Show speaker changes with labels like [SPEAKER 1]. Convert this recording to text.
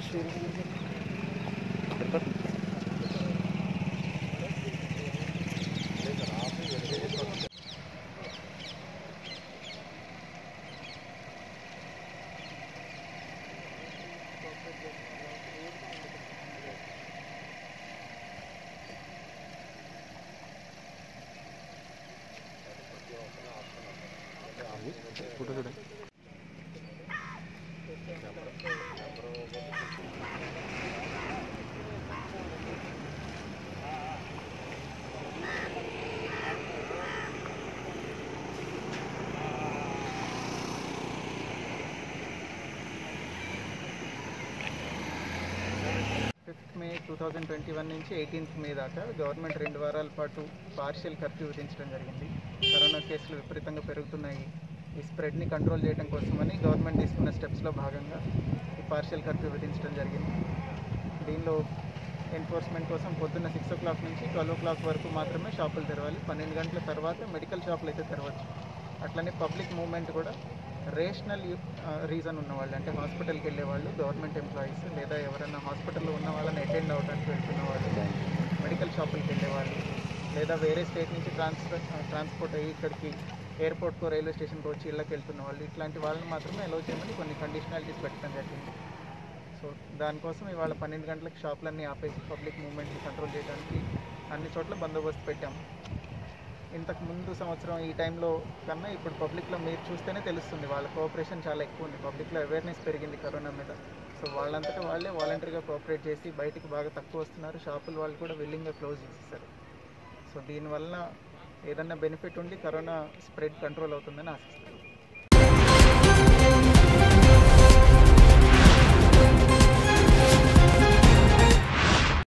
[SPEAKER 1] photo చూడండి
[SPEAKER 2] fifth May two thousand twenty one నుంచి eighteenth May దాకా గవర్నమెంట్ రెండు వారాల పాటు పార్షియల్ కర్ఫ్యూ విధించడం జరిగింది కరోనా కేసులు విపరీతంగా పెరుగుతున్నాయి ఈ స్ప్రెడ్ని కంట్రోల్ చేయడం కోసమని గవర్నమెంట్ తీసుకున్న స్టెప్స్లో భాగంగా ఈ పార్షియల్ కర్ఫ్యూ విధించడం జరిగింది దీనిలో ఎన్ఫోర్స్మెంట్ కోసం పొద్దున్న సిక్స్ ఓ క్లాక్ నుంచి ట్వెల్వ్ ఓ క్లాక్ వరకు మాత్రమే షాపులు తెరవాలి పన్నెండు గంటల తర్వాత మెడికల్ షాపులు అయితే తెరవచ్చు అట్లనే పబ్లిక్ మూవ్మెంట్ కూడా రేషనల్ రీజన్ ఉన్నవాళ్ళు అంటే హాస్పిటల్కి వెళ్ళే వాళ్ళు గవర్నమెంట్ ఎంప్లాయీస్ లేదా ఎవరైనా హాస్పిటల్లో ఉన్న వాళ్ళని అటెండ్ అవ్వడానికి వెళ్తున్న వాళ్ళు మెడికల్ షాపులకి వెళ్ళే వాళ్ళు లేదా వేరే స్టేట్ నుంచి ట్రాన్స్ఫర్ ట్రాన్స్పోర్ట్ అయ్యి ఇక్కడికి ఎయిర్పోర్ట్కో రైల్వే స్టేషన్కి వచ్చి ఇళ్ళకి వెళ్తున్న వాళ్ళు ఇట్లాంటి వాళ్ళని మాత్రమే అలౌ చేయమని కొన్ని కండిషనాలిటీస్ పెట్టడం జరిగింది సో దానికోసం ఇవాళ పన్నెండు గంటలకు షాపులన్నీ ఆపేసి పబ్లిక్ మూవ్మెంట్ని కంట్రోల్ చేయడానికి అన్ని చోట్ల బందోబస్తు పెట్టాం ఇంతకు ముందు సంవత్సరం ఈ టైంలో కన్నా ఇప్పుడు పబ్లిక్లో మీరు చూస్తేనే తెలుస్తుంది వాళ్ళ కోఆపరేషన్ చాలా ఎక్కువ ఉంది పబ్లిక్లో అవేర్నెస్ పెరిగింది కరోనా మీద సో వాళ్ళంతటా వాళ్ళే వాలంటరీగా కోఆపరేట్ చేసి బయటికి బాగా తక్కువ వస్తున్నారు షాపుల వాళ్ళు కూడా విల్లింగ్గా క్లోజ్ చేసేసారు సో దీనివల్ల ఏదన్నా బెనిఫిట్ ఉండి కరోనా స్ప్రెడ్ కంట్రోల్ అవుతుందని ఆశిస్తాను